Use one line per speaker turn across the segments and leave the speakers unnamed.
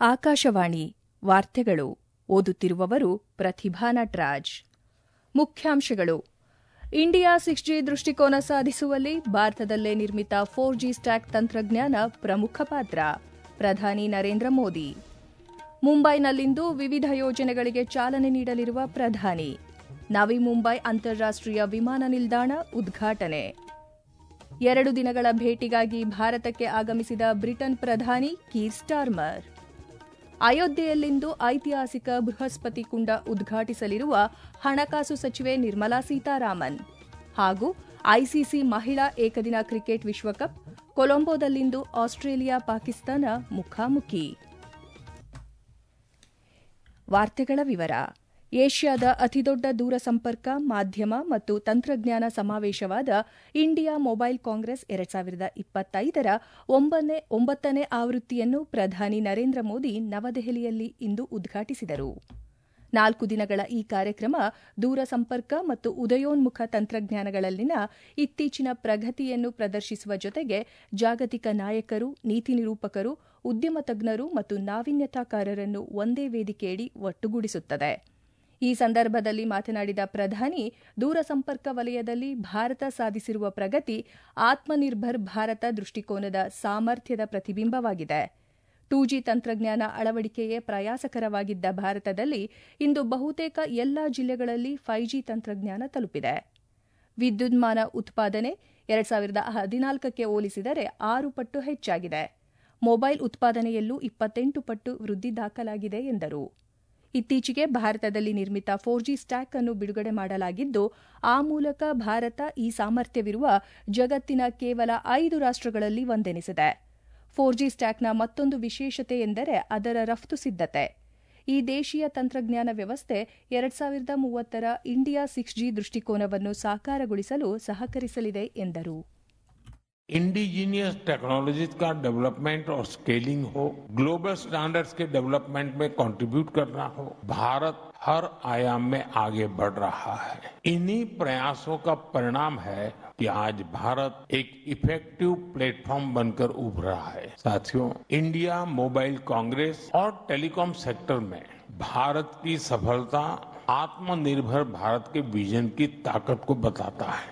ಆಕಾಶವಾಣಿ ವಾರ್ತೆಗಳು ಓದುತ್ತಿರುವವರು ಪ್ರತಿಭಾ ನಟರಾಜ್ ಮುಖ್ಯಾಂಶಗಳು ಇಂಡಿಯಾ ಸಿಕ್ಸ್ ಜಿ ದೃಷ್ಟಿಕೋನ ಸಾಧಿಸುವಲ್ಲಿ ಭಾರತದಲ್ಲೇ ನಿರ್ಮಿತ ಫೋರ್ ಜಿ ಸ್ಟ್ಯಾಕ್ ತಂತ್ರಜ್ಞಾನ ಪ್ರಮುಖ ಪಾತ್ರ ಪ್ರಧಾನಿ ನರೇಂದ್ರ ಮೋದಿ ಮುಂಬೈನಲ್ಲಿಂದು ವಿವಿಧ ಯೋಜನೆಗಳಿಗೆ ಚಾಲನೆ ನೀಡಲಿರುವ ಪ್ರಧಾನಿ ನವಿ ಮುಂಬೈ ಅಂತಾರಾಷ್ಟೀಯ ವಿಮಾನ ನಿಲ್ದಾಣ ಉದ್ಘಾಟನೆ ಎರಡು ದಿನಗಳ ಭೇಟಿಗಾಗಿ ಭಾರತಕ್ಕೆ ಆಗಮಿಸಿದ ಬ್ರಿಟನ್ ಪ್ರಧಾನಿ ಕೀರ್ ಸ್ಟಾರ್ಮರ್ ಅಯೋಧ್ಯೆಯಲ್ಲಿಂದು ಐತಿಹಾಸಿಕ ಬೃಹಸ್ಪತಿ ಕುಂಡ ಉದ್ಘಾಟಿಸಲಿರುವ ಹಣಕಾಸು ಸಚಿವೆ ನಿರ್ಮಲಾ ಸೀತಾರಾಮನ್ ಹಾಗೂ ಐಸಿಸಿ ಮಹಿಳಾ ಏಕದಿನ ಕ್ರಿಕೆಟ್ ವಿಶ್ವಕಪ್ ಕೊಲಂಬೋದಲ್ಲಿಂದು ಆಸ್ಟ್ರೇಲಿಯಾ ಪಾಕಿಸ್ತಾನ ಮುಖಾಮುಖಿ ವಾರ್ತೆಗಳ ವಿವರ ಏಷ್ಯಾದ ಅತಿದೊಡ್ಡ ದೂರಸಂಪರ್ಕ ಮಾಧ್ಯಮ ಮತ್ತು ತಂತ್ರಜ್ಞಾನ ಸಮಾವೇಶವಾದ ಇಂಡಿಯಾ ಮೊಬೈಲ್ ಕಾಂಗ್ರೆಸ್ ಎರಡ್ ಸಾವಿರದ ಇಪ್ಪತ್ತೈದರ ಒಂಬತ್ತನೇ ಆವೃತ್ತಿಯನ್ನು ಪ್ರಧಾನಿ ನರೇಂದ್ರ ಮೋದಿ ನವದೆಹಲಿಯಲ್ಲಿ ಇಂದು ಉದ್ಘಾಟಿಸಿದರು ನಾಲ್ಕು ದಿನಗಳ ಈ ಕಾರ್ಯಕ್ರಮ ದೂರಸಂಪರ್ಕ ಮತ್ತು ಉದಯೋನ್ಮುಖ ತಂತ್ರಜ್ಞಾನಗಳಲ್ಲಿನ ಇತ್ತೀಚಿನ ಪ್ರಗತಿಯನ್ನು ಪ್ರದರ್ಶಿಸುವ ಜೊತೆಗೆ ಜಾಗತಿಕ ನಾಯಕರು ನೀತಿ ನಿರೂಪಕರು ಉದ್ಯಮ ತಜ್ಞರು ಮತ್ತು ನಾವೀನ್ಯತಾಕಾರರನ್ನು ಒಂದೇ ವೇದಿಕೆಯಡಿ ಒಟ್ಟುಗೂಡಿಸುತ್ತದೆ ಈ ಸಂದರ್ಭದಲ್ಲಿ ಮಾತನಾಡಿದ ಪ್ರಧಾನಿ ದೂರಸಂಪರ್ಕ ವಲಯದಲ್ಲಿ ಭಾರತ ಸಾಧಿಸಿರುವ ಪ್ರಗತಿ ಆತ್ಮನಿರ್ಭರ್ ಭಾರತ ದೃಷ್ಟಿಕೋನದ ಸಾಮರ್ಥ್ಯದ ಪ್ರತಿಬಿಂಬವಾಗಿದೆ ಟೂ ಜಿ ತಂತ್ರಜ್ಞಾನ ಅಳವಡಿಕೆಯೇ ಪ್ರಯಾಸಕರವಾಗಿದ್ದ ಭಾರತದಲ್ಲಿ ಇಂದು ಬಹುತೇಕ ಎಲ್ಲಾ ಜಿಲ್ಲೆಗಳಲ್ಲಿ ಫೈವ್ ಜಿ ತಂತ್ರಜ್ಞಾನ ತಲುಪಿದೆ ವಿದ್ಯುನ್ಮಾನ ಉತ್ಪಾದನೆ ಎರಡ್ ಸಾವಿರದ ಹದಿನಾಲ್ಕಕ್ಕೆ ಹೋಲಿಸಿದರೆ ಆರು ಪಟ್ಟು ಹೆಚ್ಚಾಗಿದೆ ಮೊಬೈಲ್ ಉತ್ಪಾದನೆಯಲ್ಲೂ ಇಪ್ಪತ್ತೆಂಟು ಪಟ್ಟು ವೃದ್ಧಿ ದಾಖಲಾಗಿದೆ ಎಂದರು ಇತ್ತೀಚೆಗೆ ಭಾರತದಲ್ಲಿ ನಿರ್ಮಿತ ಫೋರ್ ಜಿ ಸ್ಟ್ಯಾಕ್ ಅನ್ನು ಬಿಡುಗಡೆ ಮಾಡಲಾಗಿದ್ದು ಆ ಮೂಲಕ ಭಾರತ ಈ ಸಾಮರ್ಥ್ಯವಿರುವ ಜಗತ್ತಿನ ಕೇವಲ ಐದು ರಾಷ್ಟಗಳಲ್ಲಿ ಒಂದೆನಿಸಿದೆ ಫೋರ್ ಜಿ ಸ್ಟ್ಯಾಕ್ನ ಮತ್ತೊಂದು ವಿಶೇಷತೆ ಎಂದರೆ ಅದರ ರಫ್ತು ಸಿದ್ದತೆ ಈ ದೇಶೀಯ ತಂತ್ರಜ್ಞಾನ ವ್ಯವಸ್ಥೆ ಎರಡ್ ಸಾವಿರದ ಮೂವತ್ತರ ಇಂಡಿಯಾ ಸಿಕ್ಸ್ ಜಿ ದೃಷ್ಟಿಕೋನವನ್ನು ಸಾಕಾರಗೊಳಿಸಲು ಸಹಕರಿಸಲಿದೆ ಎಂದರು
इंडिजीनियस टेक्नोलॉजीज का डेवलपमेंट और स्केलिंग हो ग्लोबल स्टैंडर्ड्स के डेवलपमेंट में कंट्रीब्यूट करना हो भारत हर आयाम में आगे बढ़ रहा है इन्हीं प्रयासों का परिणाम है कि आज भारत एक इफेक्टिव प्लेटफॉर्म बनकर उभर रहा है साथियों इंडिया मोबाइल कांग्रेस और टेलीकॉम सेक्टर में भारत की सफलता आत्मनिर्भर भारत के विजन की ताकत को बताता है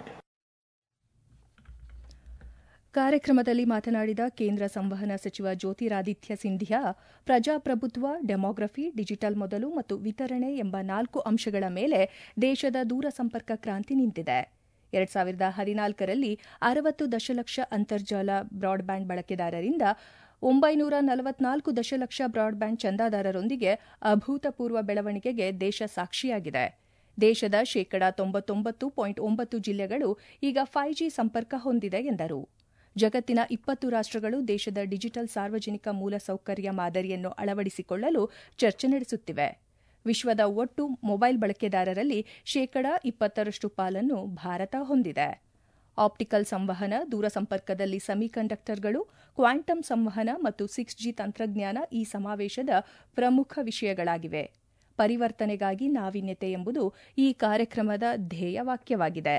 ಕಾರ್ಯಕ್ರಮದಲ್ಲಿ ಮಾತನಾಡಿದ ಕೇಂದ್ರ ಸಂವಹನ ಸಚಿವ ಜ್ಯೋತಿರಾದಿತ್ಯ ಸಿಂಧಿಯಾ ಪ್ರಜಾಪ್ರಭುತ್ವ ಡೆಮೋಗ್ರಫಿ ಡಿಜಿಟಲ್ ಮೊದಲು ಮತ್ತು ವಿತರಣೆ ಎಂಬ ನಾಲ್ಕು ಅಂಶಗಳ ಮೇಲೆ ದೇಶದ ದೂರಸಂಪರ್ಕ ಕ್ರಾಂತಿ ನಿಂತಿದೆ ಎರಡ್ ಸಾವಿರದ ಹದಿನಾಲ್ಕರಲ್ಲಿ ಅರವತ್ತು ದಶಲಕ್ಷ ಅಂತರ್ಜಾಲ ಬ್ರಾಡ್ಬ್ಯಾಂಡ್ ಬಳಕೆದಾರರಿಂದ ಒಂಬೈನೂರ ನಲವತ್ನಾಲ್ಕು ದಶಲಕ್ಷ ಬ್ರಾಡ್ಬ್ಯಾಂಡ್ ಚಂದಾದಾರರೊಂದಿಗೆ ಅಭೂತಪೂರ್ವ ಬೆಳವಣಿಗೆಗೆ ದೇಶ ಸಾಕ್ಷಿಯಾಗಿದೆ ದೇಶದ ಶೇಕಡಾ ತೊಂಬತ್ತೊಂಬತ್ತು ಪಾಯಿಂಟ್ ಒಂಬತ್ತು ಜಿಲ್ಲೆಗಳು ಈಗ ಫೈವ್ ಜಿ ಸಂಪರ್ಕ ಹೊಂದಿದೆ ಎಂದರು ಜಗತ್ತಿನ ಇಪ್ಪತ್ತು ರಾಷ್ಟಗಳು ದೇಶದ ಡಿಜಿಟಲ್ ಸಾರ್ವಜನಿಕ ಮೂಲಸೌಕರ್ಯ ಮಾದರಿಯನ್ನು ಅಳವಡಿಸಿಕೊಳ್ಳಲು ಚರ್ಚೆ ನಡೆಸುತ್ತಿವೆ ವಿಶ್ವದ ಒಟ್ಟು ಮೊಬೈಲ್ ಬಳಕೆದಾರರಲ್ಲಿ ಶೇಕಡಾ ಇಪ್ಪತ್ತರಷ್ಟು ಪಾಲನ್ನು ಭಾರತ ಹೊಂದಿದೆ ಆಪ್ಟಿಕಲ್ ಸಂವಹನ ದೂರಸಂಪರ್ಕದಲ್ಲಿ ಸೆಮಿಕಂಡಕ್ಟರ್ಗಳು ಕ್ವಾಂಟಮ್ ಸಂವಹನ ಮತ್ತು ಸಿಕ್ಸ್ ಜಿ ತಂತ್ರಜ್ಞಾನ ಈ ಸಮಾವೇಶದ ಪ್ರಮುಖ ವಿಷಯಗಳಾಗಿವೆ ಪರಿವರ್ತನೆಗಾಗಿ ನಾವೀನ್ಯತೆ ಎಂಬುದು ಈ ಕಾರ್ಯಕ್ರಮದ ಧ್ಯೇಯವಾಕ್ಯವಾಗಿದೆ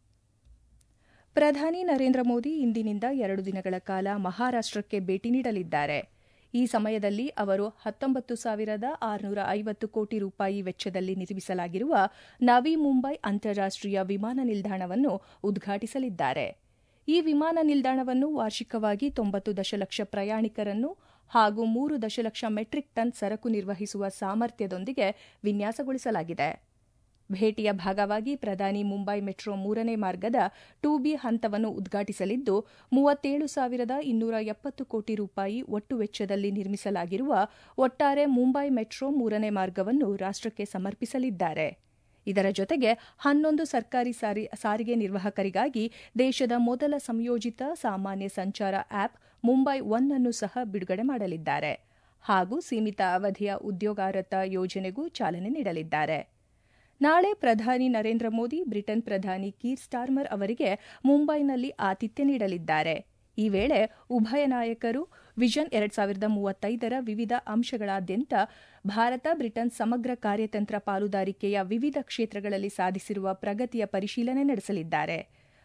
ಪ್ರಧಾನಿ ನರೇಂದ್ರ ಮೋದಿ ಇಂದಿನಿಂದ ಎರಡು ದಿನಗಳ ಕಾಲ ಮಹಾರಾಷ್ಟಕ್ಕೆ ಭೇಟಿ ನೀಡಲಿದ್ದಾರೆ ಈ ಸಮಯದಲ್ಲಿ ಅವರು ಹತ್ತೊಂಬತ್ತು ಸಾವಿರದ ಆರುನೂರ ಐವತ್ತು ಕೋಟಿ ರೂಪಾಯಿ ವೆಚ್ಚದಲ್ಲಿ ನಿರ್ಮಿಸಲಾಗಿರುವ ನವಿ ಮುಂಬೈ ಅಂತಾರಾಷ್ಟೀಯ ವಿಮಾನ ನಿಲ್ದಾಣವನ್ನು ಉದ್ಘಾಟಿಸಲಿದ್ದಾರೆ ಈ ವಿಮಾನ ನಿಲ್ದಾಣವನ್ನು ವಾರ್ಷಿಕವಾಗಿ ತೊಂಬತ್ತು ದಶಲಕ್ಷ ಪ್ರಯಾಣಿಕರನ್ನು ಹಾಗೂ ಮೂರು ದಶಲಕ್ಷ ಮೆಟ್ರಿಕ್ ಟನ್ ಸರಕು ನಿರ್ವಹಿಸುವ ಸಾಮರ್ಥ್ಯದೊಂದಿಗೆ ವಿನ್ಯಾಸಗೊಳಿಸಲಾಗಿದೆ ಭೇಟಿಯ ಭಾಗವಾಗಿ ಪ್ರಧಾನಿ ಮುಂಬೈ ಮೆಟ್ರೋ ಮೂರನೇ ಮಾರ್ಗದ ಟೂ ಬಿ ಹಂತವನ್ನು ಉದ್ಘಾಟಿಸಲಿದ್ದು ಮೂವತ್ತೇಳು ಸಾವಿರದ ಇನ್ನೂರ ಎಪ್ಪತ್ತು ಕೋಟಿ ರೂಪಾಯಿ ಒಟ್ಟು ವೆಚ್ಚದಲ್ಲಿ ನಿರ್ಮಿಸಲಾಗಿರುವ ಒಟ್ಟಾರೆ ಮುಂಬೈ ಮೆಟ್ರೋ ಮೂರನೇ ಮಾರ್ಗವನ್ನು ರಾಷ್ಟಕ್ಕೆ ಸಮರ್ಪಿಸಲಿದ್ದಾರೆ ಇದರ ಜೊತೆಗೆ ಹನ್ನೊಂದು ಸರ್ಕಾರಿ ಸಾರಿಗೆ ನಿರ್ವಾಹಕರಿಗಾಗಿ ದೇಶದ ಮೊದಲ ಸಂಯೋಜಿತ ಸಾಮಾನ್ಯ ಸಂಚಾರ ಆಪ್ ಮುಂಬೈ ಒನ್ ಅನ್ನು ಸಹ ಬಿಡುಗಡೆ ಮಾಡಲಿದ್ದಾರೆ ಹಾಗೂ ಸೀಮಿತ ಅವಧಿಯ ಉದ್ಯೋಗಾರತ ಯೋಜನೆಗೂ ಚಾಲನೆ ನೀಡಲಿದ್ದಾರೆ ನಾಳೆ ಪ್ರಧಾನಿ ನರೇಂದ್ರ ಮೋದಿ ಬ್ರಿಟನ್ ಪ್ರಧಾನಿ ಕೀರ್ ಸ್ಟಾರ್ಮರ್ ಅವರಿಗೆ ಮುಂಬೈನಲ್ಲಿ ಆತಿಥ್ಯ ನೀಡಲಿದ್ದಾರೆ ಈ ವೇಳೆ ಉಭಯ ನಾಯಕರು ವಿಷನ್ ಎರಡ್ ಸಾವಿರದ ಮೂವತ್ತೈದರ ವಿವಿಧ ಅಂಶಗಳಾದ್ಯಂತ ಭಾರತ ಬ್ರಿಟನ್ ಸಮಗ್ರ ಕಾರ್ಯತಂತ್ರ ಪಾಲುದಾರಿಕೆಯ ವಿವಿಧ ಕ್ಷೇತ್ರಗಳಲ್ಲಿ ಸಾಧಿಸಿರುವ ಪ್ರಗತಿಯ ಪರಿಶೀಲನೆ ನಡೆಸಲಿದ್ದಾರೆ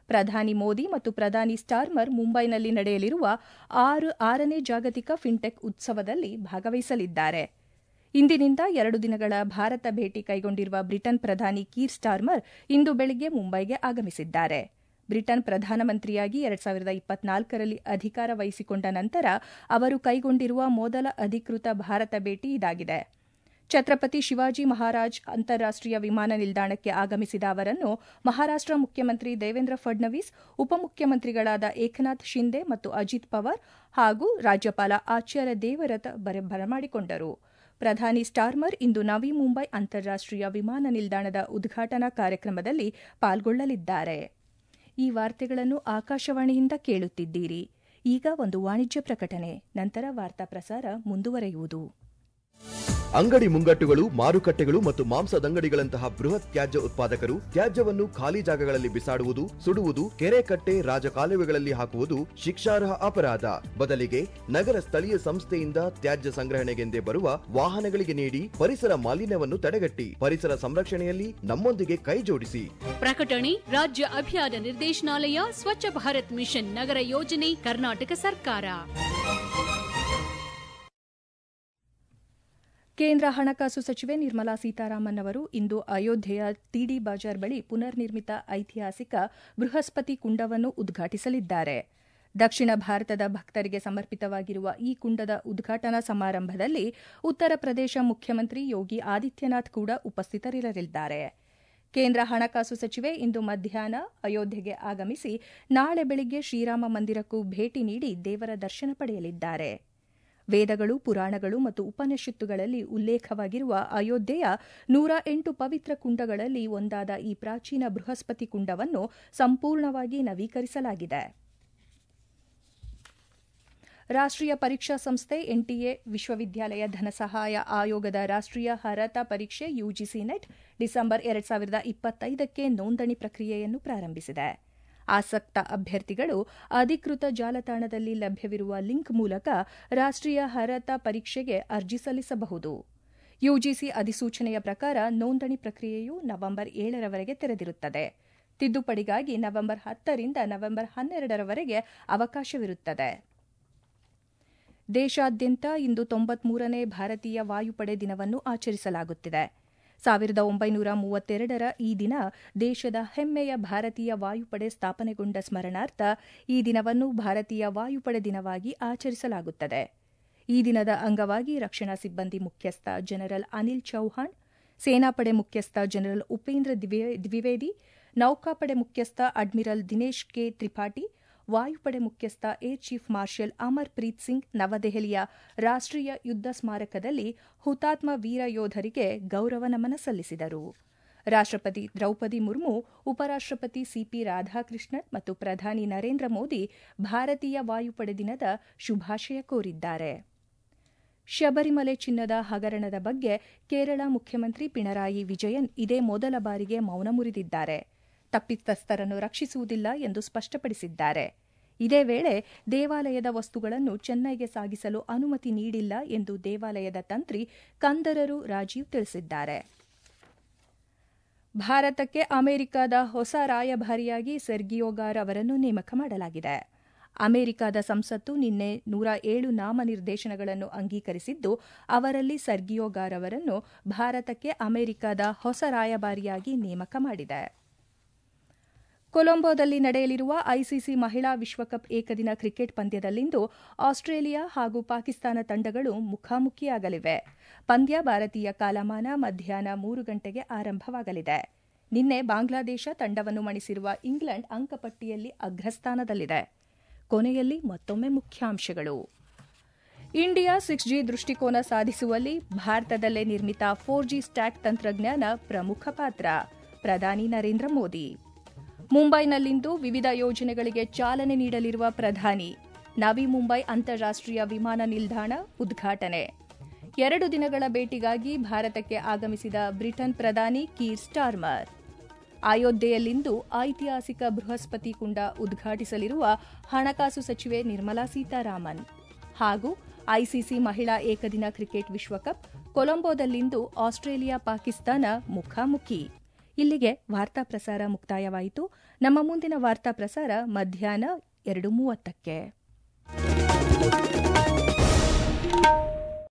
ಪ್ರಧಾನಿ ಮೋದಿ ಮತ್ತು ಪ್ರಧಾನಿ ಸ್ಟಾರ್ಮರ್ ಮುಂಬೈನಲ್ಲಿ ನಡೆಯಲಿರುವ ಆರು ಆರನೇ ಜಾಗತಿಕ ಫಿನ್ಟೆಕ್ ಉತ್ಸವದಲ್ಲಿ ಭಾಗವಹಿಸಲಿದ್ದಾರೆ ಇಂದಿನಿಂದ ಎರಡು ದಿನಗಳ ಭಾರತ ಭೇಟಿ ಕೈಗೊಂಡಿರುವ ಬ್ರಿಟನ್ ಪ್ರಧಾನಿ ಕೀರ್ ಸ್ಟಾರ್ಮರ್ ಇಂದು ಬೆಳಗ್ಗೆ ಮುಂಬೈಗೆ ಆಗಮಿಸಿದ್ದಾರೆ ಬ್ರಿಟನ್ ಪ್ರಧಾನಮಂತ್ರಿಯಾಗಿ ಎರಡ್ ಸಾವಿರದ ಇಪ್ಪತ್ನಾಲ್ಕರಲ್ಲಿ ಅಧಿಕಾರ ವಹಿಸಿಕೊಂಡ ನಂತರ ಅವರು ಕೈಗೊಂಡಿರುವ ಮೊದಲ ಅಧಿಕೃತ ಭಾರತ ಭೇಟಿ ಇದಾಗಿದೆ ಛತ್ರಪತಿ ಶಿವಾಜಿ ಮಹಾರಾಜ್ ಅಂತಾರಾಷ್ಟೀಯ ವಿಮಾನ ನಿಲ್ದಾಣಕ್ಕೆ ಆಗಮಿಸಿದ ಅವರನ್ನು ಮಹಾರಾಷ್ಟ ಮುಖ್ಯಮಂತ್ರಿ ದೇವೇಂದ್ರ ಫಡ್ನವೀಸ್ ಉಪಮುಖ್ಯಮಂತ್ರಿಗಳಾದ ಏಕನಾಥ್ ಶಿಂದೆ ಮತ್ತು ಅಜಿತ್ ಪವಾರ್ ಹಾಗೂ ರಾಜ್ಯಪಾಲ ಆಚಾರ್ಯ ದೇವರಥ ಬರಮಾಡಿಕೊಂಡರು ಪ್ರಧಾನಿ ಸ್ಟಾರ್ಮರ್ ಇಂದು ನವಿ ಮುಂಬೈ ಅಂತಾರಾಷ್ಟೀಯ ವಿಮಾನ ನಿಲ್ದಾಣದ ಉದ್ಘಾಟನಾ ಕಾರ್ಯಕ್ರಮದಲ್ಲಿ ಪಾಲ್ಗೊಳ್ಳಲಿದ್ದಾರೆ ಈ ವಾರ್ತೆಗಳನ್ನು ಆಕಾಶವಾಣಿಯಿಂದ ಕೇಳುತ್ತಿದ್ದೀರಿ ಈಗ ಒಂದು ವಾಣಿಜ್ಯ ಪ್ರಕಟಣೆ ನಂತರ ವಾರ್ತಾ ಪ್ರಸಾರ ಮುಂದುವರೆಯುವುದು
ಅಂಗಡಿ ಮುಂಗಟ್ಟುಗಳು ಮಾರುಕಟ್ಟೆಗಳು ಮತ್ತು ಮಾಂಸದಂಗಡಿಗಳಂತಹ ಬೃಹತ್ ತ್ಯಾಜ್ಯ ಉತ್ಪಾದಕರು ತ್ಯಾಜ್ಯವನ್ನು ಖಾಲಿ ಜಾಗಗಳಲ್ಲಿ ಬಿಸಾಡುವುದು ಸುಡುವುದು ಕೆರೆ ಕಟ್ಟೆ ರಾಜಕಾಲುವೆಗಳಲ್ಲಿ ಹಾಕುವುದು ಶಿಕ್ಷಾರ್ಹ ಅಪರಾಧ ಬದಲಿಗೆ ನಗರ ಸ್ಥಳೀಯ ಸಂಸ್ಥೆಯಿಂದ ತ್ಯಾಜ್ಯ ಸಂಗ್ರಹಣೆಗೆಂದೇ ಬರುವ ವಾಹನಗಳಿಗೆ ನೀಡಿ ಪರಿಸರ ಮಾಲಿನ್ಯವನ್ನು ತಡೆಗಟ್ಟಿ ಪರಿಸರ ಸಂರಕ್ಷಣೆಯಲ್ಲಿ ನಮ್ಮೊಂದಿಗೆ ಕೈ ಜೋಡಿಸಿ
ಪ್ರಕಟಣೆ ರಾಜ್ಯ ಅಭಿಯಾನ ನಿರ್ದೇಶನಾಲಯ ಸ್ವಚ್ಛ ಭಾರತ್ ಮಿಷನ್ ನಗರ ಯೋಜನೆ ಕರ್ನಾಟಕ ಸರ್ಕಾರ
ಕೇಂದ್ರ ಹಣಕಾಸು ಸಚಿವೆ ನಿರ್ಮಲಾ ಸೀತಾರಾಮನ್ ಅವರು ಇಂದು ಅಯೋಧ್ಯೆಯ ಟಿಡಿ ಬಜಾರ್ ಬಳಿ ಪುನರ್ನಿರ್ಮಿತ ಐತಿಹಾಸಿಕ ಬೃಹಸ್ಪತಿ ಕುಂಡವನ್ನು ಉದ್ಘಾಟಿಸಲಿದ್ದಾರೆ ದಕ್ಷಿಣ ಭಾರತದ ಭಕ್ತರಿಗೆ ಸಮರ್ಪಿತವಾಗಿರುವ ಈ ಕುಂಡದ ಉದ್ಘಾಟನಾ ಸಮಾರಂಭದಲ್ಲಿ ಉತ್ತರ ಪ್ರದೇಶ ಮುಖ್ಯಮಂತ್ರಿ ಯೋಗಿ ಆದಿತ್ಯನಾಥ್ ಕೂಡ ಉಪಸ್ಥಿತರಿರಲಿದ್ದಾರೆ ಕೇಂದ್ರ ಹಣಕಾಸು ಸಚಿವೆ ಇಂದು ಮಧ್ಯಾಹ್ನ ಅಯೋಧ್ಯೆಗೆ ಆಗಮಿಸಿ ನಾಳೆ ಬೆಳಿಗ್ಗೆ ಶ್ರೀರಾಮ ಮಂದಿರಕ್ಕೂ ಭೇಟಿ ನೀಡಿ ದೇವರ ದರ್ಶನ ಪಡೆಯಲಿದ್ದಾರೆ ವೇದಗಳು ಪುರಾಣಗಳು ಮತ್ತು ಉಪನಿಷತ್ತುಗಳಲ್ಲಿ ಉಲ್ಲೇಖವಾಗಿರುವ ಅಯೋಧ್ಯೆಯ ನೂರ ಎಂಟು ಪವಿತ್ರ ಕುಂಡಗಳಲ್ಲಿ ಒಂದಾದ ಈ ಪ್ರಾಚೀನ ಬೃಹಸ್ಪತಿ ಕುಂಡವನ್ನು ಸಂಪೂರ್ಣವಾಗಿ ನವೀಕರಿಸಲಾಗಿದೆ ರಾಷ್ಟ್ರೀಯ ಪರೀಕ್ಷಾ ಸಂಸ್ಥೆ ಎನ್ಟಿಎ ವಿಶ್ವವಿದ್ಯಾಲಯ ಧನಸಹಾಯ ಆಯೋಗದ ರಾಷ್ಟ್ರೀಯ ಅರ್ಹತಾ ಪರೀಕ್ಷೆ ಯುಜಿಸಿ ನೆಟ್ ಡಿಸೆಂಬರ್ ಎರಡ್ ಸಾವಿರದ ಇಪ್ಪತ್ತೈದಕ್ಕೆ ನೋಂದಣಿ ಪ್ರಕ್ರಿಯೆಯನ್ನು ಪ್ರಾರಂಭಿಸಿದೆ ಆಸಕ್ತ ಅಭ್ಯರ್ಥಿಗಳು ಅಧಿಕೃತ ಜಾಲತಾಣದಲ್ಲಿ ಲಭ್ಯವಿರುವ ಲಿಂಕ್ ಮೂಲಕ ರಾಷ್ಟ್ರೀಯ ಅರ್ಹತಾ ಪರೀಕ್ಷೆಗೆ ಅರ್ಜಿ ಸಲ್ಲಿಸಬಹುದು ಯುಜಿಸಿ ಅಧಿಸೂಚನೆಯ ಪ್ರಕಾರ ನೋಂದಣಿ ಪ್ರಕ್ರಿಯೆಯು ನವೆಂಬರ್ ಏಳರವರೆಗೆ ತೆರೆದಿರುತ್ತದೆ ತಿದ್ದುಪಡಿಗಾಗಿ ನವೆಂಬರ್ ಹತ್ತರಿಂದ ನವೆಂಬರ್ ಹನ್ನೆರಡರವರೆಗೆ ಅವಕಾಶವಿರುತ್ತದೆ ದೇಶಾದ್ಯಂತ ಇಂದು ತೊಂಬತ್ಮೂರನೇ ಭಾರತೀಯ ವಾಯುಪಡೆ ದಿನವನ್ನು ಆಚರಿಸಲಾಗುತ್ತಿದೆ ಸಾವಿರದ ಒಂಬೈನೂರ ಮೂವತ್ತೆರಡರ ಈ ದಿನ ದೇಶದ ಹೆಮ್ಮೆಯ ಭಾರತೀಯ ವಾಯುಪಡೆ ಸ್ಥಾಪನೆಗೊಂಡ ಸ್ಮರಣಾರ್ಥ ಈ ದಿನವನ್ನು ಭಾರತೀಯ ವಾಯುಪಡೆ ದಿನವಾಗಿ ಆಚರಿಸಲಾಗುತ್ತದೆ ಈ ದಿನದ ಅಂಗವಾಗಿ ರಕ್ಷಣಾ ಸಿಬ್ಬಂದಿ ಮುಖ್ಯಸ್ಥ ಜನರಲ್ ಅನಿಲ್ ಚೌಹಾಣ್ ಸೇನಾಪಡೆ ಮುಖ್ಯಸ್ಥ ಜನರಲ್ ಉಪೇಂದ್ರ ದ್ವಿವೇದಿ ನೌಕಾಪಡೆ ಮುಖ್ಯಸ್ಥ ಅಡ್ಮಿರಲ್ ದಿನೇಶ್ ಕೆ ತ್ರಿಪಾಠಿ ವಾಯುಪಡೆ ಮುಖ್ಯಸ್ಥ air chief marshal Amar Preet Singh ನವದೆಹಲಿಯ ರಾಷ್ಟ್ರೀಯ ಯುದ್ಧ ಸ್ಮಾರಕದಲ್ಲಿ ಹುತಾತ್ಮ ವೀರ ಯೋಧರಿಗೆ ಗೌರವ ನಮನ ಸಲ್ಲಿಸಿದರು ರಾಷ್ಟ್ರಪತಿ ದ್ರೌಪದಿ ಮುರ್ಮು ಉಪರಾಷ್ಟ್ರಪತಿ ಸಿಪಿ ರಾಧಾಕೃಷ್ಣನ್ ಮತ್ತು ಪ್ರಧಾನಿ ನರೇಂದ್ರ ಮೋದಿ ಭಾರತೀಯ ವಾಯುಪಡೆ ದಿನದ ಶುಭಾಶಯ ಕೋರಿದ್ದಾರೆ ಶಬರಿಮಲೆ ಚಿನ್ನದ ಹಗರಣದ ಬಗ್ಗೆ ಕೇರಳ ಮುಖ್ಯಮಂತ್ರಿ ಪಿಣರಾಯಿ ವಿಜಯನ್ ಇದೇ ಮೊದಲ ಬಾರಿಗೆ ಮೌನ ಮುರಿದಿದ್ದಾರೆ ತಪ್ಪಿತಸ್ಥರನ್ನು ರಕ್ಷಿಸುವುದಿಲ್ಲ ಎಂದು ಸ್ಪಷ್ಟಪಡಿಸಿದ್ದಾರೆ ಇದೇ ವೇಳೆ ದೇವಾಲಯದ ವಸ್ತುಗಳನ್ನು ಚೆನ್ನೈಗೆ ಸಾಗಿಸಲು ಅನುಮತಿ ನೀಡಿಲ್ಲ ಎಂದು ದೇವಾಲಯದ ತಂತ್ರಿ ಕಂದರರು ರಾಜೀವ್ ತಿಳಿಸಿದ್ದಾರೆ ಭಾರತಕ್ಕೆ ಅಮೆರಿಕದ ಹೊಸ ರಾಯಭಾರಿಯಾಗಿ ಸೆರ್ಗಿಯೋಗಾರ್ ಅವರನ್ನು ನೇಮಕ ಮಾಡಲಾಗಿದೆ ಅಮೆರಿಕದ ಸಂಸತ್ತು ನಿನ್ನೆ ನೂರ ಏಳು ನಾಮನಿರ್ದೇಶನಗಳನ್ನು ಅಂಗೀಕರಿಸಿದ್ದು ಅವರಲ್ಲಿ ಸರ್ಗಿಯೋಗಾರ್ ಅವರನ್ನು ಭಾರತಕ್ಕೆ ಅಮೆರಿಕದ ಹೊಸ ರಾಯಭಾರಿಯಾಗಿ ನೇಮಕ ಮಾಡಿದೆ ಕೊಲಂಬೋದಲ್ಲಿ ನಡೆಯಲಿರುವ ಐಸಿಸಿ ಮಹಿಳಾ ವಿಶ್ವಕಪ್ ಏಕದಿನ ಕ್ರಿಕೆಟ್ ಪಂದ್ಯದಲ್ಲಿಂದು ಆಸ್ಟ್ರೇಲಿಯಾ ಹಾಗೂ ಪಾಕಿಸ್ತಾನ ತಂಡಗಳು ಮುಖಾಮುಖಿಯಾಗಲಿವೆ ಪಂದ್ಯ ಭಾರತೀಯ ಕಾಲಮಾನ ಮಧ್ಯಾಹ್ನ ಮೂರು ಗಂಟೆಗೆ ಆರಂಭವಾಗಲಿದೆ ನಿನ್ನೆ ಬಾಂಗ್ಲಾದೇಶ ತಂಡವನ್ನು ಮಣಿಸಿರುವ ಇಂಗ್ಲೆಂಡ್ ಅಂಕಪಟ್ಟಿಯಲ್ಲಿ ಅಗ್ರಸ್ಥಾನದಲ್ಲಿದೆ ಕೊನೆಯಲ್ಲಿ ಮತ್ತೊಮ್ಮೆ ಮುಖ್ಯಾಂಶಗಳು ಇಂಡಿಯಾ ಸಿಕ್ಸ್ ಜಿ ದೃಷ್ಟಿಕೋನ ಸಾಧಿಸುವಲ್ಲಿ ಭಾರತದಲ್ಲೇ ನಿರ್ಮಿತ ಫೋರ್ ಜಿ ಸ್ಟ್ಯಾಕ್ ತಂತ್ರಜ್ಞಾನ ಪ್ರಮುಖ ಪಾತ್ರ ಪ್ರಧಾನಿ ನರೇಂದ್ರ ಮೋದಿ ಮುಂಬೈನಲ್ಲಿಂದು ವಿವಿಧ ಯೋಜನೆಗಳಿಗೆ ಚಾಲನೆ ನೀಡಲಿರುವ ಪ್ರಧಾನಿ ನವಿ ಮುಂಬೈ ಅಂತಾರಾಷ್ಟೀಯ ವಿಮಾನ ನಿಲ್ದಾಣ ಉದ್ಘಾಟನೆ ಎರಡು ದಿನಗಳ ಭೇಟಿಗಾಗಿ ಭಾರತಕ್ಕೆ ಆಗಮಿಸಿದ ಬ್ರಿಟನ್ ಪ್ರಧಾನಿ ಕೀರ್ ಸ್ಟಾರ್ಮರ್ ಅಯೋಧ್ಯೆಯಲ್ಲಿಂದು ಐತಿಹಾಸಿಕ ಬೃಹಸ್ಪತಿ ಕುಂಡ ಉದ್ಘಾಟಿಸಲಿರುವ ಹಣಕಾಸು ಸಚಿವೆ ನಿರ್ಮಲಾ ಸೀತಾರಾಮನ್ ಹಾಗೂ ಐಸಿಸಿ ಮಹಿಳಾ ಏಕದಿನ ಕ್ರಿಕೆಟ್ ವಿಶ್ವಕಪ್ ಕೊಲಂಬೋದಲ್ಲಿಂದು ಆಸ್ಟ್ರೇಲಿಯಾ ಪಾಕಿಸ್ತಾನ ಮುಖಾಮುಖಿ ಇಲ್ಲಿಗೆ ವಾರ್ತಾ ಪ್ರಸಾರ ಮುಕ್ತಾಯವಾಯಿತು ನಮ್ಮ ಮುಂದಿನ ವಾರ್ತಾ ಪ್ರಸಾರ ಮಧ್ಯಾಹ್ನ ಎರಡು ಮೂವತ್ತಕ್ಕೆ